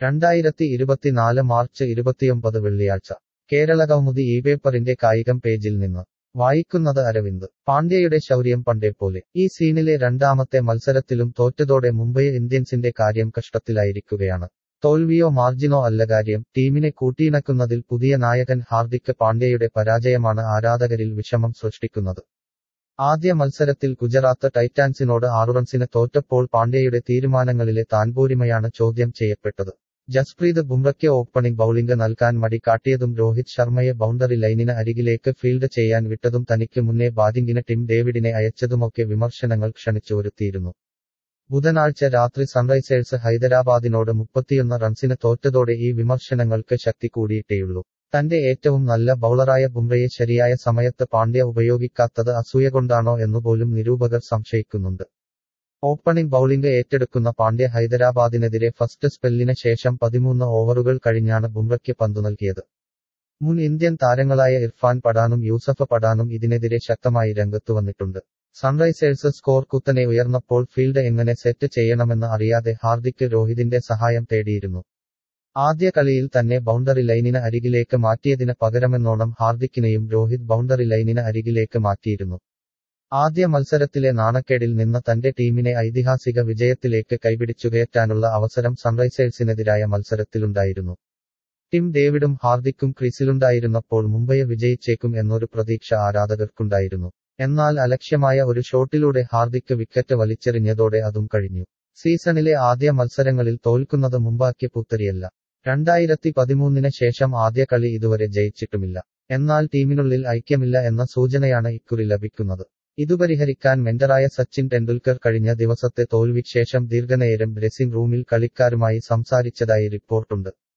രണ്ടായിരത്തി ഇരുപത്തിനാല് മാർച്ച് ഇരുപത്തിയൊമ്പത് വെള്ളിയാഴ്ച കേരളകൗമുദി ഈ പേപ്പറിന്റെ കായികം പേജിൽ നിന്ന് വായിക്കുന്നത് അരവിന്ദ് പാണ്ഡ്യയുടെ ശൗര്യം പണ്ടേപ്പോലെ ഈ സീനിലെ രണ്ടാമത്തെ മത്സരത്തിലും തോറ്റതോടെ മുംബൈ ഇന്ത്യൻസിന്റെ കാര്യം കഷ്ടത്തിലായിരിക്കുകയാണ് തോൽവിയോ മാർജിനോ അല്ല കാര്യം ടീമിനെ കൂട്ടിയിണക്കുന്നതിൽ പുതിയ നായകൻ ഹാർദിക് പാണ്ഡ്യയുടെ പരാജയമാണ് ആരാധകരിൽ വിഷമം സൃഷ്ടിക്കുന്നത് ആദ്യ മത്സരത്തിൽ ഗുജറാത്ത് ടൈറ്റാൻസിനോട് ആറുറൺസിന് തോറ്റപ്പോൾ പാണ്ഡ്യയുടെ തീരുമാനങ്ങളിലെ താൻപോരിമയാണ് ചോദ്യം ചെയ്യപ്പെട്ടത് ജസ്പ്രീത് ബുംറയ്ക്ക് ഓപ്പണിംഗ് ബൌളിംഗ് നൽകാൻ മടി കാട്ടിയതും രോഹിത് ശർമ്മയെ ബൗണ്ടറി ലൈനിന് അരികിലേക്ക് ഫീൽഡ് ചെയ്യാൻ വിട്ടതും തനിക്ക് മുന്നേ ബാറ്റിംഗിന് ടിം ഡേവിഡിനെ അയച്ചതുമൊക്കെ വിമർശനങ്ങൾ ക്ഷണിച്ചു വരുത്തിയിരുന്നു ബുധനാഴ്ച രാത്രി സൺറൈസേഴ്സ് ഹൈദരാബാദിനോട് മുപ്പത്തിയൊന്ന് റൺസിന് തോറ്റതോടെ ഈ വിമർശനങ്ങൾക്ക് ശക്തി കൂടിയിട്ടേയുള്ളൂ തന്റെ ഏറ്റവും നല്ല ബൌളറായ ബുംറയെ ശരിയായ സമയത്ത് പാണ്ഡ്യ ഉപയോഗിക്കാത്തത് അസൂയ കൊണ്ടാണോ എന്നുപോലും നിരൂപകർ സംശയിക്കുന്നുണ്ട് ഓപ്പണിംഗ് ബൌളിംഗ് ഏറ്റെടുക്കുന്ന പാണ്ഡ്യ ഹൈദരാബാദിനെതിരെ ഫസ്റ്റ് സ്പെല്ലിന് ശേഷം പതിമൂന്ന് ഓവറുകൾ കഴിഞ്ഞാണ് ബുംറയ്ക്ക് പന്തു നൽകിയത് മുൻ ഇന്ത്യൻ താരങ്ങളായ ഇർഫാൻ പടാനും യൂസഫ് പടാനും ഇതിനെതിരെ ശക്തമായി രംഗത്തു വന്നിട്ടുണ്ട് സൺറൈസേഴ്സ് സ്കോർ കുത്തനെ ഉയർന്നപ്പോൾ ഫീൽഡ് എങ്ങനെ സെറ്റ് ചെയ്യണമെന്ന് അറിയാതെ ഹാർദിക് രോഹിതിന്റെ സഹായം തേടിയിരുന്നു ആദ്യ കളിയിൽ തന്നെ ബൗണ്ടറി ലൈനിന് അരികിലേക്ക് മാറ്റിയതിന് പകരമെന്നോണം ഹാർദിക്കിനെയും രോഹിത് ബൗണ്ടറി ലൈനിന് അരികിലേക്ക് മാറ്റിയിരുന്നു ആദ്യ മത്സരത്തിലെ നാണക്കേടിൽ നിന്ന് തന്റെ ടീമിനെ ഐതിഹാസിക വിജയത്തിലേക്ക് കൈപിടിച്ചുകയറ്റാനുള്ള അവസരം സൺറൈസേഴ്സിനെതിരായ മത്സരത്തിലുണ്ടായിരുന്നു ടിം ഡേവിഡും ഹാർദിക്കും ക്രീസിലുണ്ടായിരുന്നപ്പോൾ മുംബൈ വിജയിച്ചേക്കും എന്നൊരു പ്രതീക്ഷ ആരാധകർക്കുണ്ടായിരുന്നു എന്നാൽ അലക്ഷ്യമായ ഒരു ഷോട്ടിലൂടെ ഹാർദിക്ക് വിക്കറ്റ് വലിച്ചെറിഞ്ഞതോടെ അതും കഴിഞ്ഞു സീസണിലെ ആദ്യ മത്സരങ്ങളിൽ തോൽക്കുന്നത് മുമ്പാക്കിയ പുത്തരിയല്ല രണ്ടായിരത്തി പതിമൂന്നിന് ശേഷം ആദ്യ കളി ഇതുവരെ ജയിച്ചിട്ടുമില്ല എന്നാൽ ടീമിനുള്ളിൽ ഐക്യമില്ല എന്ന സൂചനയാണ് ഇക്കുറി ലഭിക്കുന്നത് ഇതു പരിഹരിക്കാൻ മെന്ററായ സച്ചിൻ ടെണ്ടുൽക്കർ കഴിഞ്ഞ ദിവസത്തെ തോൽവിക്ക് ശേഷം ദീർഘനേരം ഡ്രസ്സിംഗ് റൂമിൽ കളിക്കാരുമായി സംസാരിച്ചതായി റിപ്പോർട്ടുണ്ട്